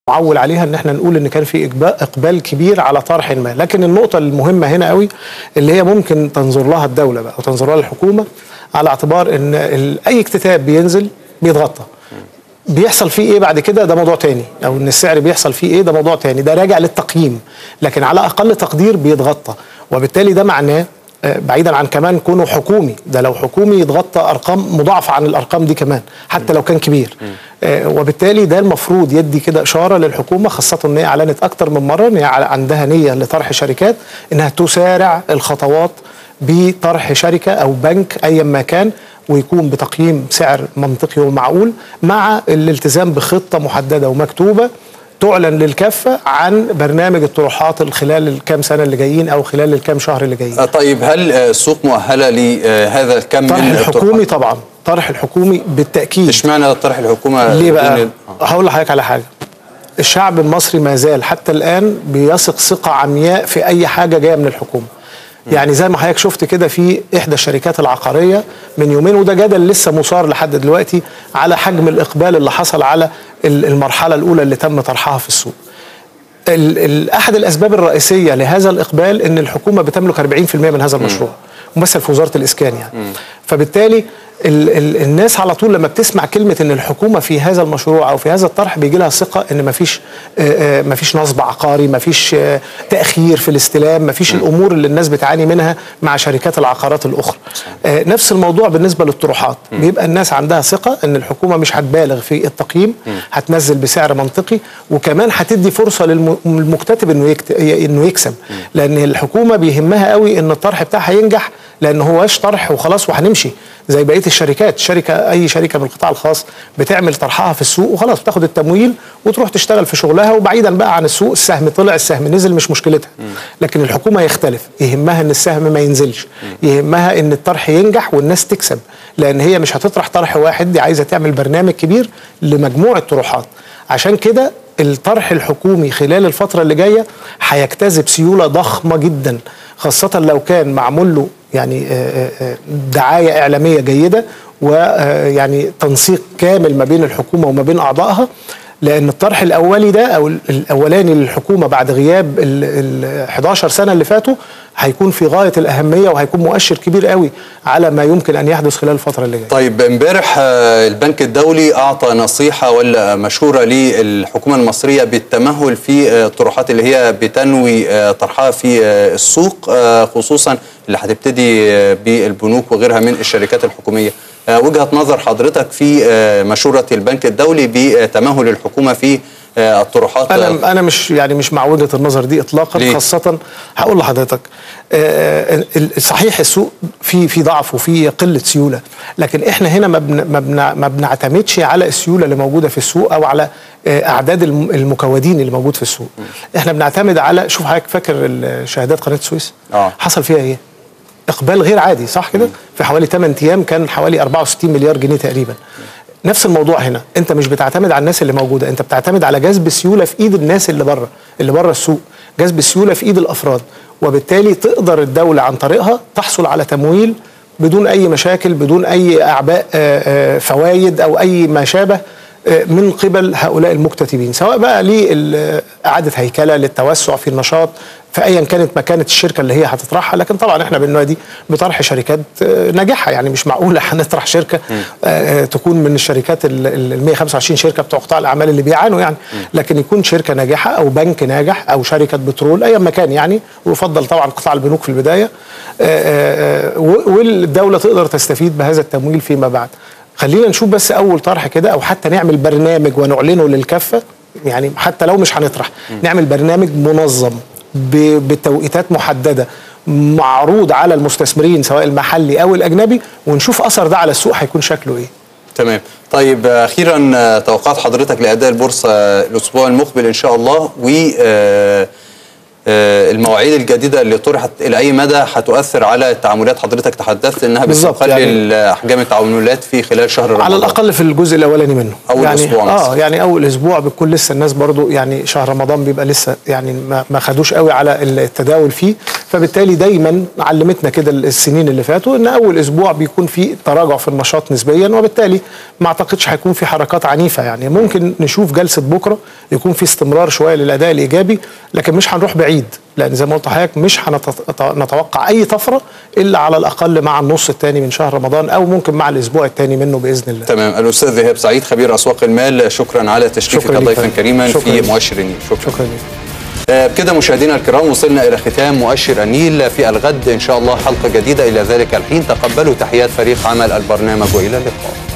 معول عليها ان احنا نقول ان كان في إقبال- اقبال كبير على طرح ما لكن النقطه المهمه هنا قوي اللي هي ممكن تنظر لها الدوله بقى وتنظر لها الحكومه على اعتبار ان ال- اي اكتتاب بينزل بيتغطى بيحصل فيه ايه بعد كده ده موضوع تاني او ان السعر بيحصل فيه ايه ده موضوع تاني ده راجع للتقييم لكن على اقل تقدير بيتغطى وبالتالي ده معناه آه، بعيدا عن كمان كونه حكومي ده لو حكومي يتغطى ارقام مضاعفه عن الارقام دي كمان حتى لو كان كبير آه، وبالتالي ده المفروض يدي كده اشاره للحكومه خاصه ان هي اعلنت اكتر من مره ان هي عندها نيه لطرح شركات انها تسارع الخطوات بطرح شركه او بنك ايا ما كان ويكون بتقييم سعر منطقي ومعقول مع الالتزام بخطه محدده ومكتوبه تعلن للكافه عن برنامج الطروحات خلال الكام سنه اللي جايين او خلال الكام شهر اللي جايين. آه، طيب هل آه، السوق مؤهله لهذا الكم طرح من الحكومي الطروحات؟ طبعا طرح الحكومي بالتاكيد اشمعنى طرح الحكومه ليه بقى؟ دون- آه. هقول لحضرتك على حاجه الشعب المصري ما زال حتى الان بيثق ثقه عمياء في اي حاجه جايه من الحكومه يعني زي ما حضرتك شفت كده في احدى الشركات العقاريه من يومين وده جدل لسه مثار لحد دلوقتي على حجم الاقبال اللي حصل على ال- المرحله الاولى اللي تم طرحها في السوق ال ال احد الاسباب الرئيسيه لهذا الاقبال ان الحكومه بتملك 40% من هذا المشروع ممثل في وزاره الاسكان يعني فبالتالي ال ال الناس على طول لما بتسمع كلمه ان الحكومه في هذا المشروع او في هذا الطرح بيجي لها ثقه ان مفيش آه، آه، مفيش نصب عقاري مفيش آه، تاخير في الاستلام مفيش الامور اللي الناس بتعاني منها مع شركات العقارات الاخرى آه، نفس الموضوع بالنسبه للطروحات بيبقى الناس عندها ثقه ان الحكومه مش هتبالغ في التقييم هتنزل بسعر منطقي وكمان هتدي فرصه للم- للمكتتب انه يكت... انه يكسب لان الحكومه بيهمها قوي ان الطرح بتاعها ينجح لان هواش طرح وخلاص وهنمشي زي بقيه الشركات شركه اي شركه من القطاع الخاص بتعمل طرحها في السوق وخلاص بتاخد التمويل وتروح تشتغل في شغلها وبعيدا بقى عن السوق السهم طلع السهم نزل مش مشكلتها لكن الحكومه يختلف يهمها ان السهم ما ينزلش يهمها ان الطرح ينجح والناس تكسب لان هي مش هتطرح طرح واحد دي عايزه تعمل برنامج كبير لمجموعه طروحات عشان كده الطرح الحكومي خلال الفترة اللي جاية هيجتذب سيولة ضخمة جدا خاصة لو كان معمول له يعني آه، آه، دعاية إعلامية جيدة ويعني تنسيق كامل ما بين الحكومة وما بين أعضائها لأن الطرح الأولي ده أو الأولاني للحكومة بعد غياب ال ال 11 سنة اللي فاتوا هيكون في غاية الأهمية وهيكون مؤشر كبير قوي على ما يمكن أن يحدث خلال الفترة اللي جاية طيب امبارح آه، البنك الدولي اعطى نصيحه ولا مشوره للحكومه المصريه بالتمهل في آه، الطروحات اللي هي بتنوي آه، طرحها في آه، السوق آه، خصوصا اللي هتبتدي آه، بالبنوك وغيرها من الشركات الحكوميه آه، وجهه نظر حضرتك في آه، مشوره البنك الدولي بتمهل الحكومه في آه، الطروحات آه، انا انا مش يعني مش مع وجهه النظر دي اطلاقا ليه؟ خاصه هقول لحضرتك آه، آه، ال- صحيح السوق في في ضعف وفي قله سيوله لكن احنا هنا ما بن- ما بن- ما بنعتمدش على السيوله اللي موجوده في السوق او على آه، اعداد الم- المكودين اللي موجود في السوق احنا بنعتمد على شوف حضرتك فاكر ال- شهادات قناه السويس آه. حصل فيها ايه اقبال غير عادي صح كده في حوالي 8 ايام كان حوالي 64 مليار جنيه تقريبا نفس الموضوع هنا انت مش بتعتمد على الناس اللي موجوده انت بتعتمد على جذب سيوله في ايد الناس اللي بره اللي بره السوق جذب سيوله في ايد الافراد وبالتالي تقدر الدوله عن طريقها تحصل على تمويل بدون اي مشاكل بدون اي اعباء آه، آه، فوائد او اي ما شابه آه، من قبل هؤلاء المكتتبين سواء بقى لإعادة هيكلة للتوسع في النشاط في ايا كانت مكانه الشركه اللي هي هتطرحها لكن طبعا احنا بننادي بطرح شركات آه، ناجحه يعني مش معقوله هنطرح شركه آه، آه، تكون من الشركات ال ال 125 شركه بتوع قطاع الاعمال اللي بيعانوا يعني لكن يكون شركه ناجحه او بنك ناجح او شركه بترول ايا مكان يعني ويفضل طبعا قطاع البنوك في البدايه آه، آه، آه، و- والدوله تقدر تستفيد بهذا التمويل فيما بعد خلينا نشوف بس اول طرح كده او حتى نعمل برنامج ونعلنه للكافه يعني حتى لو مش هنطرح نعمل برنامج منظم ب- بتوقيتات محدده معروض على المستثمرين سواء المحلي او الاجنبي ونشوف اثر ده على السوق هيكون شكله ايه تمام طيب آه، اخيرا آه، توقعات حضرتك لاداء البورصه آه، الاسبوع المقبل ان شاء الله و آه، آه، المواعيد الجديده اللي طرحت الى اي مدى هتؤثر على التعاملات حضرتك تحدثت انها بالظبط، بتقلل يعني احجام التعاملات في خلال شهر رمضان على الاقل في الجزء الاولاني منه أول يعني أسبوع مثلا. اه يعني اول اسبوع بتكون لسه الناس برضو يعني شهر رمضان بيبقى لسه يعني ما, ما خدوش قوي على التداول فيه فبالتالي دايما علمتنا كده السنين اللي فاتوا ان اول اسبوع بيكون في تراجع في النشاط نسبيا وبالتالي ما اعتقدش هيكون في حركات عنيفه يعني ممكن نشوف جلسه بكره يكون في استمرار شويه للاداء الايجابي لكن مش هنروح بعيد لان زي ما قلت لحضرتك مش هنتوقع اي طفره الا على الاقل مع النص الثاني من شهر رمضان او ممكن مع الاسبوع الثاني منه باذن الله تمام الاستاذ ايهاب سعيد خبير اسواق المال شكرا على تشريفك شكراً لك ضيفا فندم. كريما شكراً في لك. مؤشر النيل شكرا, شكرا لك آه، بكده مشاهدينا الكرام وصلنا الى ختام مؤشر النيل في الغد ان شاء الله حلقه جديده الى ذلك الحين تقبلوا تحيات فريق عمل البرنامج والى اللقاء